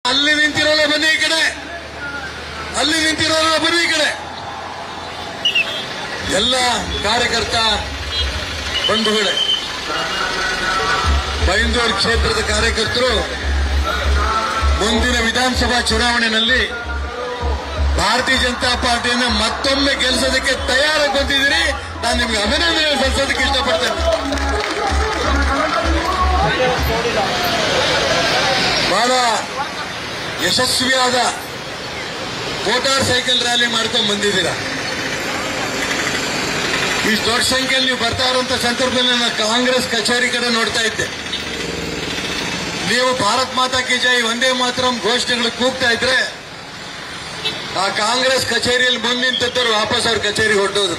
ಅಲ್ಲಿ ನಿಂತಿರೋಲ್ಲ ಬನ್ನಿ ಈ ಕಡೆ ಅಲ್ಲಿ ನಿಂತಿರೋಲ್ಲ ಬನ್ನಿ ಈ ಕಡೆ ಎಲ್ಲ ಕಾರ್ಯಕರ್ತ ಬಂಧುಗಳೇ ಬೈಂದೂರು ಕ್ಷೇತ್ರದ ಕಾರ್ಯಕರ್ತರು ಮುಂದಿನ ವಿಧಾನಸಭಾ ಚುನಾವಣೆಯಲ್ಲಿ ಭಾರತೀಯ ಜನತಾ ಪಾರ್ಟಿಯನ್ನ ಮತ್ತೊಮ್ಮೆ ಗೆಲ್ಲಿಸೋದಕ್ಕೆ ತಯಾರಾಗಿ ಬಂದಿದ್ದೀರಿ ನಾನು ನಿಮ್ಗೆ ಅಭಿನಂದನೆ ಸಲ್ಲಿಸೋದಕ್ಕೆ ಇಷ್ಟಪಡ್ತೇನೆ ಬಹಳ ಯಶಸ್ವಿಯಾದ ಮೋಟಾರ್ ಸೈಕಲ್ ರ್ಯಾಲಿ ಮಾಡ್ಕೊಂಡು ಬಂದಿದ್ದೀರಾ ಇಷ್ಟು ದೊಡ್ಡ ಸಂಖ್ಯೆಯಲ್ಲಿ ನೀವು ಬರ್ತಾ ಇರುವಂತ ಸಂದರ್ಭದಲ್ಲಿ ನಾನು ಕಾಂಗ್ರೆಸ್ ಕಚೇರಿ ಕಡೆ ನೋಡ್ತಾ ಇದ್ದೆ ನೀವು ಭಾರತ್ ಮಾತಾ ಕಿ ಜೈ ಒಂದೇ ಮಾತ್ರ ಘೋಷಣೆಗಳು ಕೂಗ್ತಾ ಇದ್ರೆ ಆ ಕಾಂಗ್ರೆಸ್ ಕಚೇರಿಯಲ್ಲಿ ಮುಂದೆ ನಿಂತವರು ವಾಪಸ್ ಅವ್ರ ಕಚೇರಿಗೆ ಹೊರಟೋದು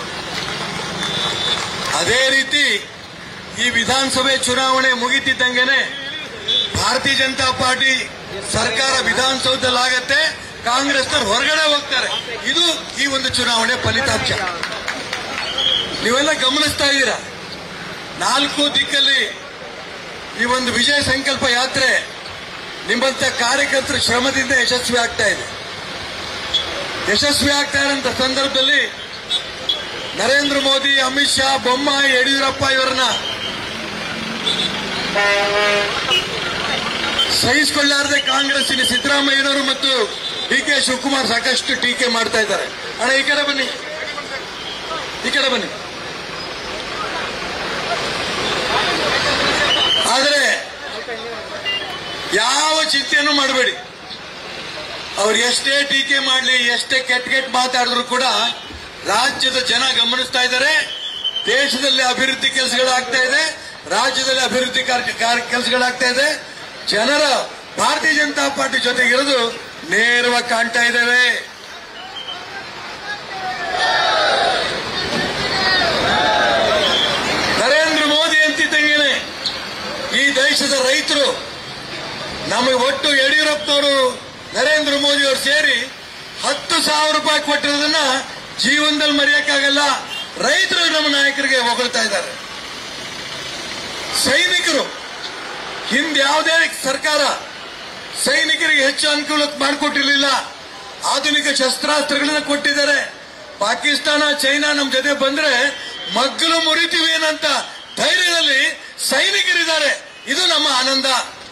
ಅದೇ ರೀತಿ ಈ ವಿಧಾನಸಭೆ ಚುನಾವಣೆ ಮುಗಿತಿದ್ದಂಗೆನೆ ಭಾರತೀಯ ಜನತಾ ಪಾರ್ಟಿ ಸರ್ಕಾರ ವಿಧಾನಸೌಧದಲ್ಲಿ ಆಗತ್ತೆ ಕಾಂಗ್ರೆಸ್ನವ್ರು ಹೊರಗಡೆ ಹೋಗ್ತಾರೆ ಇದು ಈ ಒಂದು ಚುನಾವಣೆ ಫಲಿತಾಂಶ ನೀವೆಲ್ಲ ಗಮನಿಸ್ತಾ ಇದ್ದೀರಾ ನಾಲ್ಕು ದಿಕ್ಕಲ್ಲಿ ಈ ಒಂದು ವಿಜಯ ಸಂಕಲ್ಪ ಯಾತ್ರೆ ನಿಮ್ಮಂತ ಕಾರ್ಯಕರ್ತರ ಶ್ರಮದಿಂದ ಯಶಸ್ವಿ ಆಗ್ತಾ ಇದೆ ಯಶಸ್ವಿ ಆಗ್ತಾ ಇರೋಂಥ ಸಂದರ್ಭದಲ್ಲಿ ನರೇಂದ್ರ ಮೋದಿ ಅಮಿತ್ ಶಾ ಬೊಮ್ಮಾಯಿ ಯಡಿಯೂರಪ್ಪ ಇವರನ್ನ ಸಹಿಸಿಕೊಳ್ಳಾರದೆ ಕಾಂಗ್ರೆಸ್ಸಿನ ಸಿದ್ದರಾಮಯ್ಯನವರು ಮತ್ತು ಡಿ ಕೆ ಶಿವಕುಮಾರ್ ಸಾಕಷ್ಟು ಟೀಕೆ ಮಾಡ್ತಾ ಇದ್ದಾರೆ ಅಣ್ಣ ಈ ಕಡೆ ಬನ್ನಿ ಈ ಕಡೆ ಬನ್ನಿ ಆದರೆ ಯಾವ ಚಿಂತೆಯನ್ನು ಮಾಡಬೇಡಿ ಅವ್ರು ಎಷ್ಟೇ ಟೀಕೆ ಮಾಡಲಿ ಎಷ್ಟೇ ಕೆಟ್ಟ ಕೆಟ್ಟ ಮಾತಾಡಿದ್ರು ಕೂಡ ರಾಜ್ಯದ ಜನ ಗಮನಿಸ್ತಾ ಇದ್ದಾರೆ ದೇಶದಲ್ಲಿ ಅಭಿವೃದ್ಧಿ ಕೆಲಸಗಳಾಗ್ತಾ ಇದೆ ರಾಜ್ಯದಲ್ಲಿ ಅಭಿವೃದ್ಧಿ ಕೆಲಸಗಳಾಗ್ತಾ ಇದೆ ಜನರ ಭಾರತೀಯ ಜನತಾ ಪಾರ್ಟಿ ಜೊತೆಗಿರೋದು ನೇರವಾಗಿ ಕಾಣ್ತಾ ಇದ್ದೇವೆ ನರೇಂದ್ರ ಮೋದಿ ಅಂತಿದ್ದಂಗೆನೆ ಈ ದೇಶದ ರೈತರು ನಮಗೆ ಒಟ್ಟು ಯಡಿಯೂರಪ್ಪನವರು ನರೇಂದ್ರ ಮೋದಿ ಅವರು ಸೇರಿ ಹತ್ತು ಸಾವಿರ ರೂಪಾಯಿ ಕೊಟ್ಟಿರೋದನ್ನ ಜೀವನದಲ್ಲಿ ಮರೆಯಕ್ಕಾಗಲ್ಲ ರೈತರು ನಮ್ಮ ನಾಯಕರಿಗೆ ಹೊಗಳ್ತಾ ಇದ್ದಾರೆ ಸೈನಿಕರು ಹಿಂದೆ ಯಾವುದೇ ಸರ್ಕಾರ ಸೈನಿಕರಿಗೆ ಹೆಚ್ಚು ಅನುಕೂಲ ಮಾಡಿಕೊಟ್ಟಿರಲಿಲ್ಲ ಆಧುನಿಕ ಶಸ್ತ್ರಾಸ್ತ್ರಗಳನ್ನ ಕೊಟ್ಟಿದ್ದಾರೆ ಪಾಕಿಸ್ತಾನ ಚೈನಾ ನಮ್ಮ ಜೊತೆ ಬಂದ್ರೆ ಮಗ್ಗಲು ಮುರಿತೀವಿ ಏನಂತ ಧೈರ್ಯದಲ್ಲಿ ಸೈನಿಕರಿದ್ದಾರೆ ಇದು ನಮ್ಮ ಆನಂದ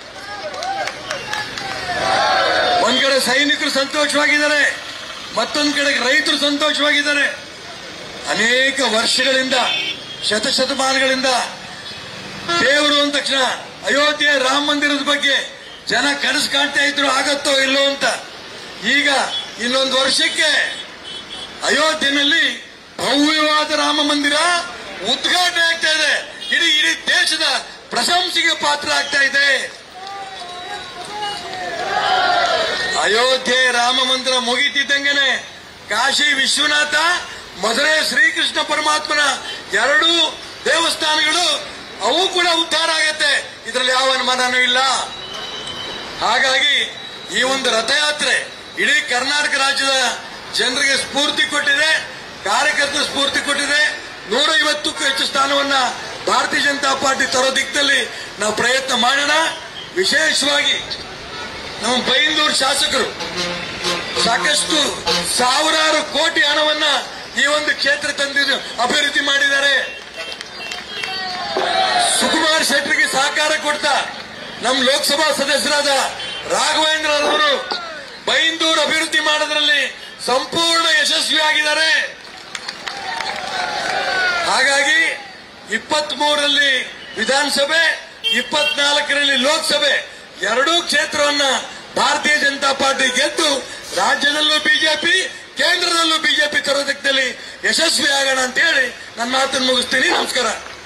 ಒಂದ್ ಕಡೆ ಸೈನಿಕರು ಸಂತೋಷವಾಗಿದ್ದಾರೆ ಮತ್ತೊಂದ್ ಕಡೆ ರೈತರು ಸಂತೋಷವಾಗಿದ್ದಾರೆ ಅನೇಕ ವರ್ಷಗಳಿಂದ ಶತಶತಮಾನಗಳಿಂದ ದೇವರು ಅಂದ ತಕ್ಷಣ ಅಯೋಧ್ಯೆ ರಾಮ ಮಂದಿರದ ಬಗ್ಗೆ ಜನ ಕನಸು ಕಾಣ್ತಾ ಇದ್ರು ಆಗತ್ತೋ ಇಲ್ಲೋ ಅಂತ ಈಗ ಇನ್ನೊಂದು ವರ್ಷಕ್ಕೆ ಅಯೋಧ್ಯೆನಲ್ಲಿ ಭವ್ಯವಾದ ರಾಮ ಮಂದಿರ ಉದ್ಘಾಟನೆ ಆಗ್ತಾ ಇದೆ ಇಡೀ ಇಡೀ ದೇಶದ ಪ್ರಶಂಸೆಗೆ ಪಾತ್ರ ಆಗ್ತಾ ಇದೆ ಅಯೋಧ್ಯೆ ರಾಮ ಮಂದಿರ ಮುಗಿತಿದ್ದಂಗೆನೆ ಕಾಶಿ ವಿಶ್ವನಾಥ ಮಧುರೆ ಶ್ರೀಕೃಷ್ಣ ಪರಮಾತ್ಮನ ಎರಡೂ ದೇವಸ್ಥಾನಗಳು ಅವು ಕೂಡ ಉದ್ಧಾರ ಆಗತ್ತೆ ಇದರಲ್ಲಿ ಯಾವ ಅನುಮಾನನೂ ಇಲ್ಲ ಹಾಗಾಗಿ ಈ ಒಂದು ರಥಯಾತ್ರೆ ಇಡೀ ಕರ್ನಾಟಕ ರಾಜ್ಯದ ಜನರಿಗೆ ಸ್ಫೂರ್ತಿ ಕೊಟ್ಟಿದೆ ಕಾರ್ಯಕರ್ತರ ಸ್ಫೂರ್ತಿ ಕೊಟ್ಟಿದೆ ನೂರ ಐವತ್ತಕ್ಕೂ ಹೆಚ್ಚು ಸ್ಥಾನವನ್ನ ಭಾರತೀಯ ಜನತಾ ಪಾರ್ಟಿ ತರೋ ದಿಕ್ಕಲ್ಲಿ ನಾವು ಪ್ರಯತ್ನ ಮಾಡೋಣ ವಿಶೇಷವಾಗಿ ನಮ್ಮ ಬೈಂದೂರು ಶಾಸಕರು ಸಾಕಷ್ಟು ಸಾವಿರಾರು ಕೋಟಿ ಹಣವನ್ನ ಈ ಒಂದು ಕ್ಷೇತ್ರ ತಂದಿದ್ದು ಅಭಿವೃದ್ಧಿ ಮಾಡಿದ್ದಾರೆ ಸುಕುಮಾರ್ ಶೆಟ್ಟರಿಗೆ ಸಹಕಾರ ಕೊಡ್ತಾ ನಮ್ಮ ಲೋಕಸಭಾ ಸದಸ್ಯರಾದ ರಾಘವೇಂದ್ರ ಅವರು ಬೈಂದೂರು ಅಭಿವೃದ್ಧಿ ಮಾಡೋದ್ರಲ್ಲಿ ಸಂಪೂರ್ಣ ಯಶಸ್ವಿಯಾಗಿದ್ದಾರೆ ಹಾಗಾಗಿ ಇಪ್ಪತ್ತ್ ಮೂರರಲ್ಲಿ ವಿಧಾನಸಭೆ ಇಪ್ಪತ್ನಾಲ್ಕರಲ್ಲಿ ಲೋಕಸಭೆ ಎರಡೂ ಕ್ಷೇತ್ರವನ್ನ ಭಾರತೀಯ ಜನತಾ ಪಾರ್ಟಿ ಗೆದ್ದು ರಾಜ್ಯದಲ್ಲೂ ಬಿಜೆಪಿ ಕೇಂದ್ರದಲ್ಲೂ ಬಿಜೆಪಿ ತರೋದಕ್ಕಲ್ಲಿ ಯಶಸ್ವಿ ಆಗೋಣ ಅಂತ ಹೇಳಿ ನನ್ನ ಮಾತನ್ನು ಮುಗಿಸ್ತೀನಿ ನಮಸ್ಕಾರ